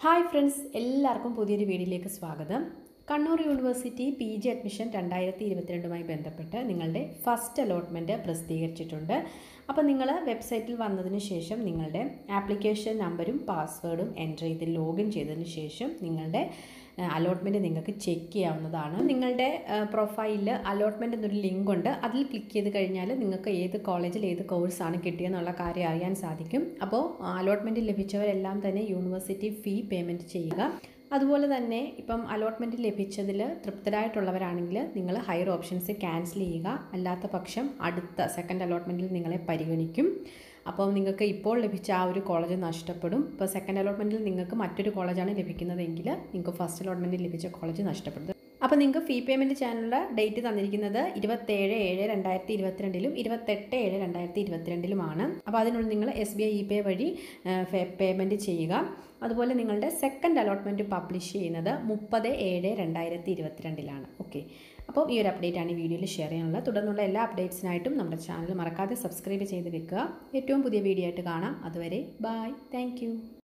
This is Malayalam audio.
ഹായ് ഫ്രണ്ട്സ് എല്ലാവർക്കും പുതിയൊരു വീഡിയോയിലേക്ക് സ്വാഗതം Kannur university P G admission രണ്ടായിരത്തി ഇരുപത്തിരണ്ടുമായി ബന്ധപ്പെട്ട് നിങ്ങളുടെ ഫസ്റ്റ് അലോട്ട്മെൻറ്റ് പ്രസിദ്ധീകരിച്ചിട്ടുണ്ട് അപ്പോൾ നിങ്ങൾ വെബ്സൈറ്റിൽ വന്നതിന് ശേഷം നിങ്ങളുടെ ആപ്ലിക്കേഷൻ നമ്പരും പാസ്വേഡും എൻ്റർ ചെയ്ത് ലോഗിൻ ചെയ്തതിന് ശേഷം നിങ്ങളുടെ അലോട്ട്മെൻറ്റ് നിങ്ങൾക്ക് ചെക്ക് ചെയ്യാവുന്നതാണ് നിങ്ങളുടെ പ്രൊഫൈലിൽ അലോട്ട്മെൻറ്റ് എന്നൊരു ലിങ്ക് ഉണ്ട് അതിൽ ക്ലിക്ക് ചെയ്ത് കഴിഞ്ഞാൽ നിങ്ങൾക്ക് ഏത് കോളേജിൽ ഏത് കോഴ്സാണ് കിട്ടിയെന്നുള്ള കാര്യം അറിയാൻ സാധിക്കും അപ്പോൾ അലോട്ട്മെൻറ്റ് ലഭിച്ചവരെല്ലാം തന്നെ യൂണിവേഴ്സിറ്റി ഫീ പേയ്മെൻറ്റ് ചെയ്യുക അതുപോലെ തന്നെ ഇപ്പം അലോട്ട്മെൻറ്റ് ലഭിച്ചതിൽ തൃപ്തരായിട്ടുള്ളവരാണെങ്കിൽ നിങ്ങൾ ഹയർ ഓപ്ഷൻസ് ക്യാൻസൽ ചെയ്യുക അല്ലാത്ത പക്ഷം അടുത്ത സെക്കൻഡ് അലോട്ട്മെൻറ്റിൽ നിങ്ങളെ പരിഗണിക്കും അപ്പോൾ നിങ്ങൾക്ക് ഇപ്പോൾ ലഭിച്ച ആ ഒരു കോളേജ് നഷ്ടപ്പെടും ഇപ്പോൾ സെക്കൻഡ് അലോട്ട്മെൻറ്റിൽ നിങ്ങൾക്ക് മറ്റൊരു കോളേജാണ് ലഭിക്കുന്നതെങ്കിൽ നിങ്ങൾക്ക് ഫസ്റ്റ് അലോട്ട്മെൻറ്റിൽ ലഭിച്ച കോളേജ് നഷ്ടപ്പെടും അപ്പോൾ നിങ്ങൾക്ക് ഫീ പേയ്മെൻറ്റ് ചെയ്യാനുള്ള ഡേറ്റ് തന്നിരിക്കുന്നത് ഇരുപത്തേഴ് ഏഴ് രണ്ടായിരത്തി ഇരുപത്തിരണ്ടിലും ഇരുപത്തെട്ട് ഏഴ് രണ്ടായിരത്തി ഇരുപത്തിരണ്ടിലുമാണ് അപ്പോൾ അതിനുള്ളിൽ നിങ്ങൾ S B I E pay വഴി പേയ്മെൻറ്റ് ചെയ്യുക അതുപോലെ നിങ്ങളുടെ സെക്കൻഡ് അലോട്ട്മെൻറ്റ് പബ്ലിഷ് ചെയ്യുന്നത് മുപ്പത് ഏഴ് രണ്ടായിരത്തി ഇരുപത്തിരണ്ടിലാണ് ഓക്കെ അപ്പോൾ ഈ ഒരു അപ്ഡേറ്റ് ആണ് ഈ വീഡിയോയിൽ ഷെയർ ചെയ്യാനുള്ളത് തുടർന്നുള്ള എല്ലാ അപ്ഡേറ്റ്സിനായിട്ടും നമ്മുടെ ചാനൽ മറക്കാതെ സബ്സ്ക്രൈബ് ചെയ്ത് വെക്കുക ഏറ്റവും പുതിയ വീഡിയോ ആയിട്ട് കാണാം അതുവരെ ബായ് താങ്ക്